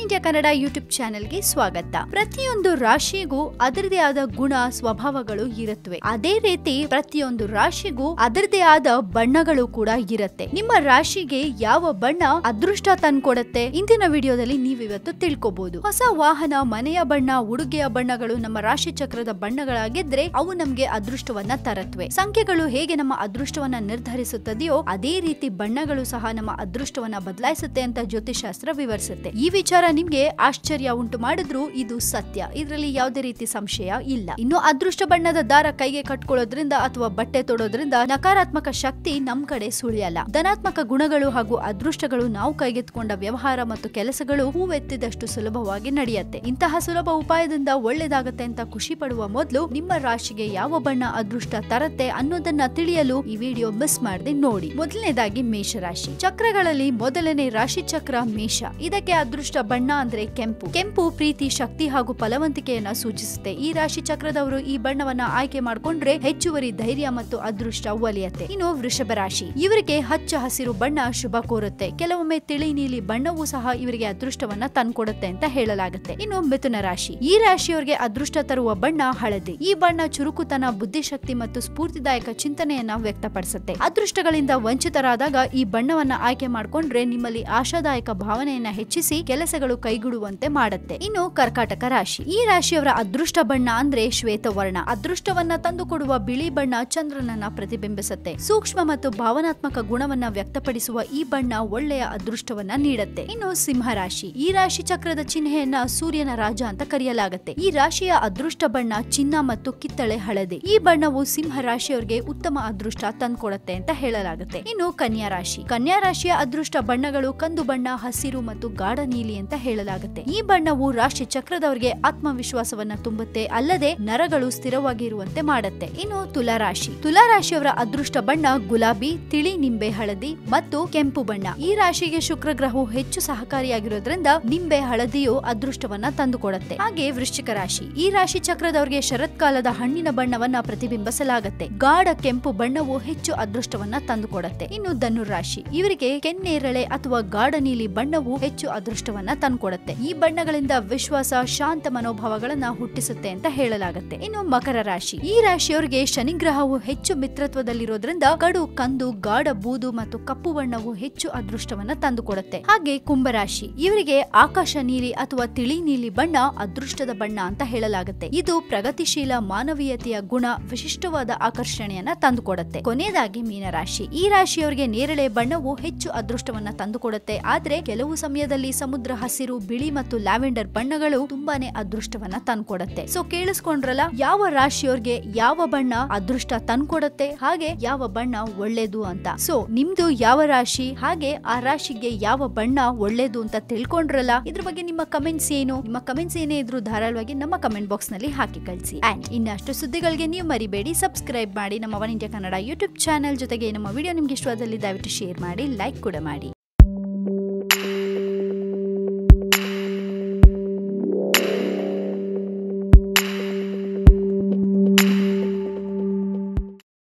India Kannada YouTube ಚಾನೆಲ್ಗೆ ಸ್ವಾಗತ ಪ್ರತಿಯೊಂದು ರಾಶಿಗೂ ಅದರದೇ ಆದ ಗುಣ ಸ್ವಭಾವಗಳು ಇರುತ್ತವೆ ಅದೇ ರೀತಿ ಪ್ರತಿಯೊಂದು ರಾಶಿಗೂ ಅದರದೇ ಆದ ಬಣ್ಣಗಳು ಕೂಡ ಇರುತ್ತೆ ನಿಮ್ಮ ರಾಶಿಗೆ ಯಾವ ಬಣ್ಣ ಅದೃಷ್ಟ ತಂದ್ಕೊಡತ್ತೆ ಇಂದಿನ ವಿಡಿಯೋದಲ್ಲಿ ನೀವಿವತ್ತು ತಿಳ್ಕೊಬಹುದು ಹೊಸ ವಾಹನ ಮನೆಯ ಬಣ್ಣ ಉಡುಗೆಯ ಬಣ್ಣಗಳು ನಮ್ಮ ರಾಶಿ ಚಕ್ರದ ಬಣ್ಣಗಳಾಗಿದ್ರೆ ಅವು ನಮ್ಗೆ ಅದೃಷ್ಟವನ್ನ ತರತ್ವೆ ಸಂಖ್ಯೆಗಳು ಹೇಗೆ ನಮ್ಮ ಅದೃಷ್ಟವನ್ನ ನಿರ್ಧರಿಸುತ್ತದೆಯೋ ಅದೇ ರೀತಿ ಬಣ್ಣಗಳು ಸಹ ನಮ್ಮ ಅದೃಷ್ಟವನ್ನ ಬದಲಾಯಿಸುತ್ತೆ ಅಂತ ಜ್ಯೋತಿಷಾಸ್ತ್ರ ವಿವರಿಸುತ್ತೆ ಈ ವಿಚಾರ ನಿಮ್ಗೆ ಆಶ್ಚರ್ಯ ಉಂಟು ಮಾಡಿದ್ರು ಇದು ಸತ್ಯ ಇದರಲ್ಲಿ ಯಾವುದೇ ರೀತಿ ಸಂಶಯ ಇಲ್ಲ ಇನ್ನು ಅದೃಷ್ಟ ಬಣ್ಣದ ದಾರ ಕೈಗೆ ಕಟ್ಕೊಳ್ಳೋದ್ರಿಂದ ಅಥವಾ ಬಟ್ಟೆ ತೊಡೋದ್ರಿಂದ ನಕಾರಾತ್ಮಕ ಶಕ್ತಿ ನಮ್ ಕಡೆ ಸುಳಿಯಲ್ಲ ಧನಾತ್ಮಕ ಗುಣಗಳು ಹಾಗೂ ಅದೃಷ್ಟಗಳು ನಾವು ಕೈಗೆತ್ಕೊಂಡ ವ್ಯವಹಾರ ಮತ್ತು ಕೆಲಸಗಳು ಹೂವೆತ್ತಿದಷ್ಟು ಸುಲಭವಾಗಿ ನಡೆಯುತ್ತೆ ಇಂತಹ ಸುಲಭ ಉಪಾಯದಿಂದ ಒಳ್ಳೇದಾಗತ್ತೆ ಅಂತ ಖುಷಿ ಪಡುವ ಮೊದಲು ನಿಮ್ಮ ರಾಶಿಗೆ ಯಾವ ಬಣ್ಣ ಅದೃಷ್ಟ ತರತ್ತೆ ಅನ್ನೋದನ್ನ ತಿಳಿಯಲು ಈ ವಿಡಿಯೋ ಮಿಸ್ ಮಾಡದೆ ನೋಡಿ ಮೊದಲನೇದಾಗಿ ಮೇಷರಾಶಿ ಚಕ್ರಗಳಲ್ಲಿ ಮೊದಲನೇ ರಾಶಿ ಚಕ್ರ ಮೇಷ ಇದಕ್ಕೆ ಅದೃಷ್ಟ ಬಣ್ಣ ಅಂದ್ರೆ ಕೆಂಪು ಕೆಂಪು ಪ್ರೀತಿ ಶಕ್ತಿ ಹಾಗೂ ಫಲವಂತಿಕೆಯನ್ನ ಸೂಚಿಸುತ್ತೆ ಈ ರಾಶಿ ಚಕ್ರದವರು ಈ ಬಣ್ಣವನ್ನ ಆಯ್ಕೆ ಮಾಡ್ಕೊಂಡ್ರೆ ಹೆಚ್ಚುವರಿ ಧೈರ್ಯ ಮತ್ತು ಅದೃಷ್ಟ ಒಲಿಯತ್ತೆ ಇನ್ನು ವೃಷಭ ರಾಶಿ ಇವರಿಗೆ ಹಚ್ಚ ಹಸಿರು ಬಣ್ಣ ಶುಭ ಕೋರುತ್ತೆ ಕೆಲವೊಮ್ಮೆ ತಿಳಿ ನೀಲಿ ಬಣ್ಣವೂ ಸಹ ಇವರಿಗೆ ಅದೃಷ್ಟವನ್ನ ತಂದ್ಕೊಡುತ್ತೆ ಅಂತ ಹೇಳಲಾಗುತ್ತೆ ಇನ್ನು ಮಿಥುನ ರಾಶಿ ಈ ರಾಶಿಯವರಿಗೆ ಅದೃಷ್ಟ ತರುವ ಬಣ್ಣ ಹಳದಿ ಈ ಬಣ್ಣ ಚುರುಕುತನ ಬುದ್ಧಿಶಕ್ತಿ ಮತ್ತು ಸ್ಫೂರ್ತಿದಾಯಕ ಚಿಂತನೆಯನ್ನ ವ್ಯಕ್ತಪಡಿಸುತ್ತೆ ಅದೃಷ್ಟಗಳಿಂದ ವಂಚಿತರಾದಾಗ ಈ ಬಣ್ಣವನ್ನ ಆಯ್ಕೆ ಮಾಡ್ಕೊಂಡ್ರೆ ನಿಮ್ಮಲ್ಲಿ ಆಶಾದಾಯಕ ಭಾವನೆಯನ್ನ ಹೆಚ್ಚಿಸಿ ಕೆಲಸಗಳು ಕೈಗೂಡುವಂತೆ ಮಾಡುತ್ತೆ ಇನ್ನು ಕರ್ಕಾಟಕ ರಾಶಿ ಈ ರಾಶಿಯವರ ಅದೃಷ್ಟ ಬಣ್ಣ ಅಂದ್ರೆ ಶ್ವೇತವರ್ಣ ಅದೃಷ್ಟವನ್ನ ತಂದುಕೊಡುವ ಬಿಳಿ ಬಣ್ಣ ಚಂದ್ರನನ್ನ ಪ್ರತಿಬಿಂಬಿಸುತ್ತೆ ಸೂಕ್ಷ್ಮ ಮತ್ತು ಭಾವನಾತ್ಮಕ ಗುಣವನ್ನ ವ್ಯಕ್ತಪಡಿಸುವ ಈ ಬಣ್ಣ ಒಳ್ಳೆಯ ಅದೃಷ್ಟವನ್ನ ನೀಡುತ್ತೆ ಇನ್ನು ಸಿಂಹ ರಾಶಿ ಈ ರಾಶಿ ಚಕ್ರದ ಚಿಹ್ನೆಯನ್ನ ಸೂರ್ಯನ ರಾಜ ಅಂತ ಕರೆಯಲಾಗುತ್ತೆ ಈ ರಾಶಿಯ ಅದೃಷ್ಟ ಬಣ್ಣ ಚಿನ್ನ ಮತ್ತು ಕಿತ್ತಳೆ ಹಳದಿ ಈ ಬಣ್ಣವು ಸಿಂಹ ರಾಶಿಯವರಿಗೆ ಉತ್ತಮ ಅದೃಷ್ಟ ತಂದ್ಕೊಡುತ್ತೆ ಅಂತ ಹೇಳಲಾಗುತ್ತೆ ಇನ್ನು ಕನ್ಯಾ ರಾಶಿ ಕನ್ಯಾ ರಾಶಿಯ ಅದೃಷ್ಟ ಬಣ್ಣಗಳು ಕಂದು ಬಣ್ಣ ಹಸಿರು ಮತ್ತು ಗಾಢ ನೀಲಿ ಅಂತ ಹೇಳಲಾಗುತ್ತೆ ಈ ಬಣ್ಣವು ರಾಶಿ ಚಕ್ರದವರಿಗೆ ಆತ್ಮವಿಶ್ವಾಸವನ್ನ ತುಂಬುತ್ತೆ ಅಲ್ಲದೆ ನರಗಳು ಸ್ಥಿರವಾಗಿ ಇರುವಂತೆ ಮಾಡುತ್ತೆ ಇನ್ನು ತುಲಾ ರಾಶಿ ತುಲಾ ರಾಶಿಯವರ ಅದೃಷ್ಟ ಬಣ್ಣ ಗುಲಾಬಿ ತಿಳಿ ನಿಂಬೆ ಹಳದಿ ಮತ್ತು ಕೆಂಪು ಬಣ್ಣ ಈ ರಾಶಿಗೆ ಶುಕ್ರ ಗ್ರಹವು ಹೆಚ್ಚು ಸಹಕಾರಿಯಾಗಿರೋದ್ರಿಂದ ನಿಂಬೆ ಹಳದಿಯು ಅದೃಷ್ಟವನ್ನ ತಂದುಕೊಡುತ್ತೆ ಹಾಗೆ ವೃಶ್ಚಿಕ ರಾಶಿ ಈ ರಾಶಿ ಚಕ್ರದವರಿಗೆ ಶರತ್ಕಾಲದ ಹಣ್ಣಿನ ಬಣ್ಣವನ್ನ ಪ್ರತಿಬಿಂಬಿಸಲಾಗುತ್ತೆ ಗಾಢ ಕೆಂಪು ಬಣ್ಣವು ಹೆಚ್ಚು ಅದೃಷ್ಟವನ್ನ ತಂದುಕೊಡುತ್ತೆ ಇನ್ನು ಧನು ರಾಶಿ ಇವರಿಗೆ ಕೆನ್ನೇರಳೆ ಅಥವಾ ಗಾಢ ನೀಲಿ ಬಣ್ಣವು ಹೆಚ್ಚು ಅದೃಷ್ಟವನ್ನ ತಂದ್ಕೊಡುತ್ತೆ ಈ ಬಣ್ಣಗಳಿಂದ ವಿಶ್ವಾಸ ಶಾಂತ ಮನೋಭಾವಗಳನ್ನ ಹುಟ್ಟಿಸುತ್ತೆ ಅಂತ ಹೇಳಲಾಗುತ್ತೆ ಇನ್ನು ಮಕರ ರಾಶಿ ಈ ರಾಶಿಯವರಿಗೆ ಶನಿಗ್ರಹವು ಹೆಚ್ಚು ಮಿತ್ರತ್ವದಲ್ಲಿರೋದ್ರಿಂದ ಕಡು ಕಂದು ಗಾಢ ಬೂದು ಮತ್ತು ಕಪ್ಪು ಬಣ್ಣವು ಹೆಚ್ಚು ಅದೃಷ್ಟವನ್ನ ತಂದುಕೊಡುತ್ತೆ ಹಾಗೆ ಕುಂಭರಾಶಿ ಇವರಿಗೆ ಆಕಾಶ ನೀಲಿ ಅಥವಾ ತಿಳಿ ನೀಲಿ ಬಣ್ಣ ಅದೃಷ್ಟದ ಬಣ್ಣ ಅಂತ ಹೇಳಲಾಗುತ್ತೆ ಇದು ಪ್ರಗತಿಶೀಲ ಮಾನವೀಯತೆಯ ಗುಣ ವಿಶಿಷ್ಟವಾದ ಆಕರ್ಷಣೆಯನ್ನ ತಂದುಕೊಡುತ್ತೆ ಕೊನೆಯದಾಗಿ ಮೀನರಾಶಿ ಈ ರಾಶಿಯವರಿಗೆ ನೇರಳೆ ಬಣ್ಣವು ಹೆಚ್ಚು ಅದೃಷ್ಟವನ್ನ ತಂದುಕೊಡುತ್ತೆ ಆದ್ರೆ ಕೆಲವು ಸಮಯದಲ್ಲಿ ಸಮುದ್ರ ಹಸಿರು ಬಿಳಿ ಮತ್ತು ಲ್ಯಾವೆಂಡರ್ ಬಣ್ಣಗಳು ತುಂಬಾನೇ ಅದೃಷ್ಟವನ್ನ ತಂದ್ಕೊಡುತ್ತೆ ಸೊ ಕೇಳಿಸ್ಕೊಂಡ್ರಲ್ಲ ಯಾವ ರಾಶಿಯವ್ರಿಗೆ ಯಾವ ಬಣ್ಣ ಅದೃಷ್ಟ ತಂದ್ಕೊಡುತ್ತೆ ಹಾಗೆ ಯಾವ ಬಣ್ಣ ಒಳ್ಳೇದು ಅಂತ ಸೊ ನಿಮ್ದು ಯಾವ ರಾಶಿ ಹಾಗೆ ಆ ರಾಶಿಗೆ ಯಾವ ಬಣ್ಣ ಒಳ್ಳೇದು ಅಂತ ತಿಳ್ಕೊಂಡ್ರಲ್ಲ ಇದ್ರ ಬಗ್ಗೆ ನಿಮ್ಮ ಕಮೆಂಟ್ಸ್ ಏನು ನಿಮ್ಮ ಕಮೆಂಟ್ಸ್ ಏನೇ ಇದ್ರು ಧಾರಾಳವಾಗಿ ನಮ್ಮ ಕಮೆಂಟ್ ಬಾಕ್ಸ್ ನಲ್ಲಿ ಹಾಕಿ ಕಳಿಸಿ ಅಂಡ್ ಇನ್ನಷ್ಟು ಸುದ್ದಿಗಳಿಗೆ ನೀವು ಮರಿಬೇಡಿ ಸಬ್ಸ್ಕ್ರೈಬ್ ಮಾಡಿ ನಮ್ಮ One India Kannada YouTube channel ಜೊತೆಗೆ ನಮ್ಮ ವಿಡಿಯೋ ನಿಮ್ಗೆ ಇಷ್ಟವಾದಲ್ಲಿ ದಯವಿಟ್ಟು ಶೇರ್ ಮಾಡಿ ಲೈಕ್ ಕೂಡ ಮಾಡಿ